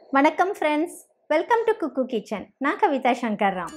வணக்கம் friends welcome to cook kitchen நான் கவிதா சங்கர் ராம்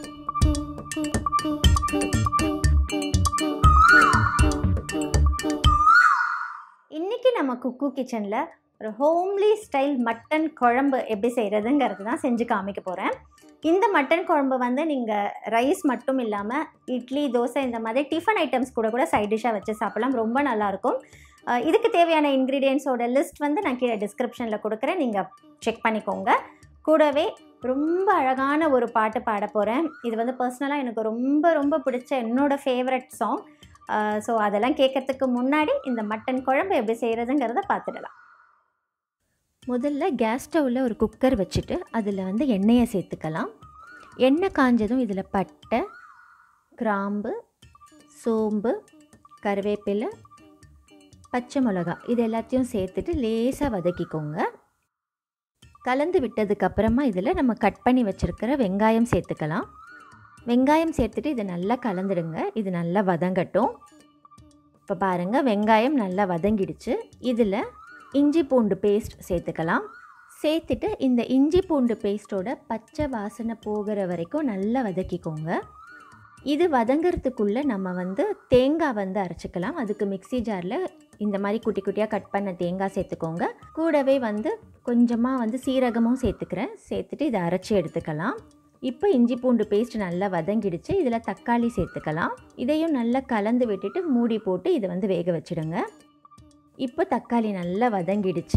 இன்னைக்கு நம்ம குக்கு கிச்சனில் ஒரு ஹோம்லி ஸ்டைல் மட்டன் குழம்பு எப்படி செய்கிறதுங்கிறது தான் செஞ்சு காமிக்க போகிறேன் இந்த மட்டன் குழம்பு வந்து நீங்கள் ரைஸ் மட்டும் இல்லாமல் இட்லி தோசை இந்த மாதிரி டிஃபன் ஐட்டம்ஸ் கூட கூட சைட் டிஷ்ஷாக வச்சு சாப்பிடலாம் ரொம்ப நல்லாயிருக்கும் அஹ் இதுக்கு தேவையான இன்க்ரீடியன்ஸோட லிஸ்ட் வந்து நான் கீழே டிஸ்கிரிப்ஷனில் கொடுக்குறேன் நீங்கள் செக் பண்ணிக்கோங்க கூடவே ரொம்ப அழகான ஒரு பாட்டு பாட போகிறேன் இது வந்து பர்சனலாக எனக்கு ரொம்ப ரொம்ப பிடிச்ச என்னோட ஃபேவரட் சாங் ஸோ அதெல்லாம் கேட்கறதுக்கு முன்னாடி இந்த மட்டன் குழம்பு எப்படி செய்கிறதுங்கிறத பார்த்துடலாம் முதல்ல கேஸ் ஸ்டவ்வில் ஒரு குக்கர் வச்சுட்டு அதில் வந்து எண்ணெயை சேர்த்துக்கலாம் எண்ணெய் காஞ்சதும் இதில் பட்டை கிராம்பு சோம்பு கருவேப்பிலை பச்சை மிளகா இது எல்லாத்தையும் சேர்த்துட்டு லேசாக வதக்கிக்கோங்க கலந்து விட்டதுக்கப்புறமா இதில் நம்ம கட் பண்ணி வச்சுருக்கிற வெங்காயம் சேர்த்துக்கலாம் வெங்காயம் சேர்த்துட்டு இதை நல்லா கலந்துடுங்க இது நல்லா வதங்கட்டும் இப்போ பாருங்கள் வெங்காயம் நல்லா வதங்கிடுச்சு இதில் இஞ்சி பூண்டு பேஸ்ட் சேர்த்துக்கலாம் சேர்த்துட்டு இந்த இஞ்சி பூண்டு பேஸ்ட்டோட பச்சை வாசனை போகிற வரைக்கும் நல்லா வதக்கிக்கோங்க இது வதங்கிறதுக்குள்ளே நம்ம வந்து தேங்காய் வந்து அரைச்சிக்கலாம் அதுக்கு மிக்ஸி ஜாரில் இந்த மாதிரி குட்டி குட்டியாக கட் பண்ண தேங்காய் சேர்த்துக்கோங்க கூடவே வந்து கொஞ்சமாக வந்து சீரகமும் சேர்த்துக்கிறேன் சேர்த்துட்டு இதை அரைச்சி எடுத்துக்கலாம் இப்போ இஞ்சி பூண்டு பேஸ்ட் நல்லா வதங்கிடுச்சு இதில் தக்காளி சேர்த்துக்கலாம் இதையும் நல்லா கலந்து விட்டுட்டு மூடி போட்டு இதை வந்து வேக வச்சிடுங்க இப்போ தக்காளி நல்லா வதங்கிடுச்சு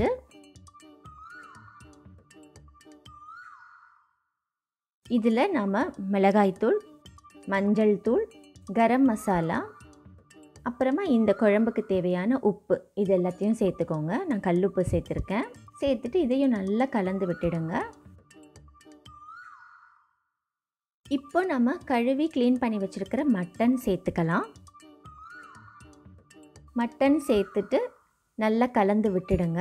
இதில் நாம் மிளகாய்த்தூள் மஞ்சள் தூள் கரம் மசாலா அப்புறமா இந்த குழம்புக்கு தேவையான உப்பு இது எல்லாத்தையும் சேர்த்துக்கோங்க நான் கல்லுப்பு சேர்த்துருக்கேன் சேர்த்துட்டு இதையும் நல்லா கலந்து விட்டுடுங்க இப்போ நம்ம கழுவி க்ளீன் பண்ணி வச்சுருக்கிற மட்டன் சேர்த்துக்கலாம் மட்டன் சேர்த்துட்டு நல்லா கலந்து விட்டுடுங்க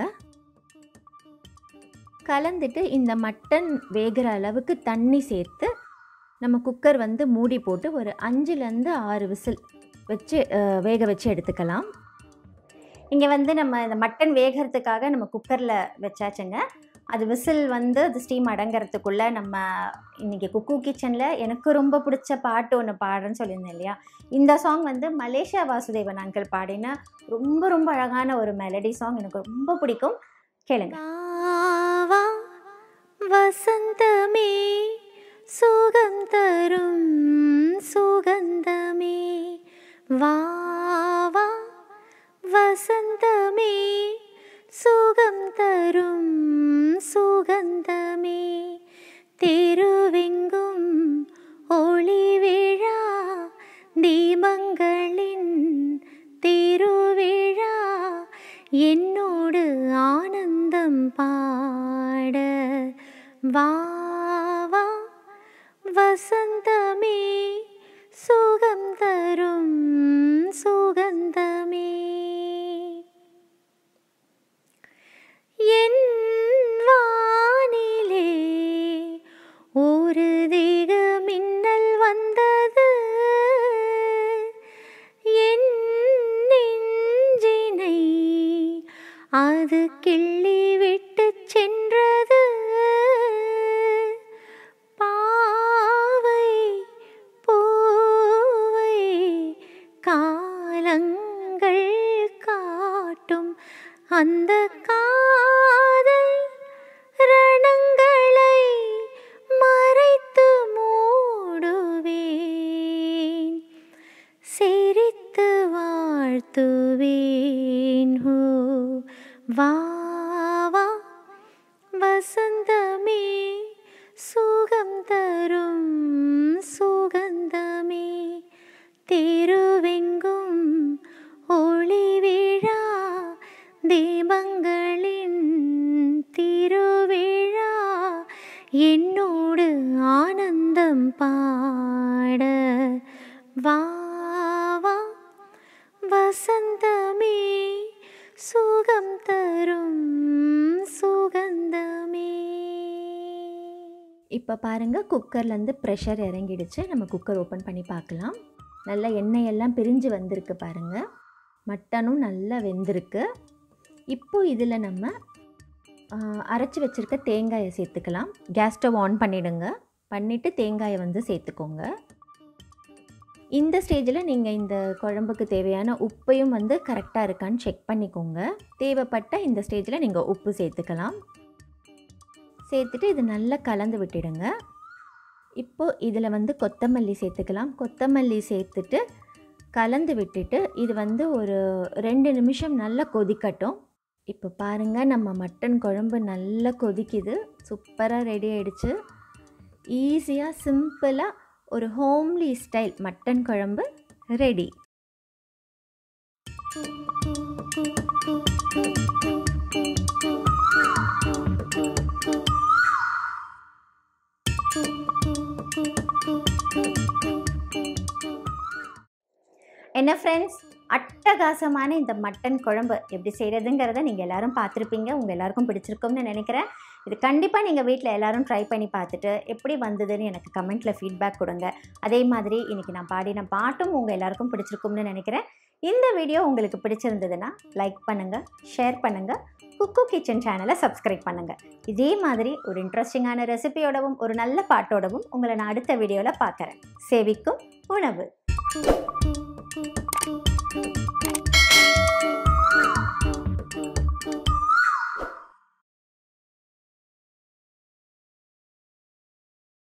கலந்துட்டு இந்த மட்டன் வேகிற அளவுக்கு தண்ணி சேர்த்து நம்ம குக்கர் வந்து மூடி போட்டு ஒரு அஞ்சுலேருந்து ஆறு விசில் வச்சு அஹ், வேக வச்சு எடுத்துக்கலாம் இங்கே வந்து நம்ம இந்த மட்டன் வேகிறதுக்காக நம்ம குக்கரில் வச்சாச்சுங்க அது விசில் வந்து அது ஸ்டீம் அடங்கிறதுக்குள்ளே நம்ம இன்றைக்கி குக்கு கிச்சனில் எனக்கு ரொம்ப பிடிச்ச பாட்டு ஒன்று பாடுறேன்னு சொல்லியிருந்தேன் இல்லையா இந்த சாங் வந்து மலேசியா வாசுதேவன் அங்கிள் பாடின ரொம்ப ரொம்ப அழகான ஒரு மெலடி சாங் எனக்கு ரொம்ப பிடிக்கும் கேளுங்க வா வசந்தமே சுகம் தரும் சுகந்தமே வா வா வசந்தமே சுகம் தரும் சுகந்தமே தெருவெங்கும் ஒளி விழா தீபங்களின் திருவிழா என்னோடு ஆனந்தம் பாட வா வா வசந்தமே சுகம் தரும் சுகந்தமே என் வானிலே ஒரு தேக மின்னல் வந்தது என் நெஞ்சினை அது கிள்ளி விட்டு சென்றது பாவை பூவை காலங்கள் காட்டும் அந்த காதல் ரணங்களை மறைத்து மூடுவேன் சிரித்து வாழ்த்துவேன் ஹோ வா வா வசந்தமே சுகம் தரும் சுகந்தமே திருவெங்கும் ஒளி விழா தீபங்களின் திருவிழா என்னோடு ஆனந்தம் பாட வா வா வசந்தமே சுகம் தரும் சுகந்தமே இப்போ பாருங்கள் குக்கர்லேருந்து ப்ரெஷர் இறங்கிடுச்சு நம்ம குக்கர் ஓப்பன் பண்ணி பார்க்கலாம் நல்லா எண்ணெயெல்லாம் பிரிஞ்சு வந்திருக்கு பாருங்கள் மட்டனும் நல்லா வெந்திருக்கு இப்போ இதில் நம்ம அரைச்சி வச்சுருக்க தேங்காயை சேர்த்துக்கலாம் கேஸ் ஸ்டவ் ஆன் பண்ணிவிடுங்க பண்ணிவிட்டு தேங்காயை வந்து சேர்த்துக்கோங்க இந்த ஸ்டேஜில் நீங்கள் இந்த குழம்புக்கு தேவையான உப்பையும் வந்து கரெக்டாக இருக்கான்னு செக் பண்ணிக்கோங்க தேவைப்பட்ட இந்த ஸ்டேஜில் நீங்கள் உப்பு சேர்த்துக்கலாம் சேர்த்துட்டு இது நல்லா கலந்து விட்டுடுங்க இப்போது இதில் வந்து கொத்தமல்லி சேர்த்துக்கலாம் கொத்தமல்லி சேர்த்துட்டு கலந்து விட்டுட்டு இது வந்து ஒரு ரெண்டு நிமிஷம் நல்லா கொதிக்கட்டும் இப்போ பாருங்கள் நம்ம மட்டன் குழம்பு நல்லா கொதிக்குது சூப்பராக ரெடி ஆயிடுச்சு ஈஸியாக சிம்பிளாக ஒரு ஹோம்லி ஸ்டைல் மட்டன் குழம்பு ரெடி என்ன ஃப்ரெண்ட்ஸ் அட்டகாசமான இந்த மட்டன் குழம்பு எப்படி செய்கிறதுங்கிறத நீங்கள் எல்லாரும் பார்த்துருப்பீங்க உங்கள் எல்லாருக்கும் பிடிச்சிருக்கும்னு நினைக்கிறேன் இது கண்டிப்பாக நீங்கள் வீட்டில் எல்லாரும் ட்ரை பண்ணி பார்த்துட்டு எப்படி வந்ததுன்னு எனக்கு கமெண்ட்டில் ஃபீட்பேக் கொடுங்க அதே மாதிரி இன்றைக்கி நான் பாடின பாட்டும் உங்கள் எல்லாருக்கும் பிடிச்சிருக்கும்னு நினைக்கிறேன் இந்த வீடியோ உங்களுக்கு பிடிச்சிருந்ததுன்னா லைக் பண்ணுங்கள் ஷேர் பண்ணுங்கள் குக்கு கிச்சன் சேனலை சப்ஸ்கிரைப் பண்ணுங்கள் இதே மாதிரி ஒரு இன்ட்ரெஸ்டிங்கான ரெசிபியோடவும் ஒரு நல்ல பாட்டோடவும் உங்களை நான் அடுத்த வீடியோவில் பார்க்குறேன் சேவிக்கும் உணவு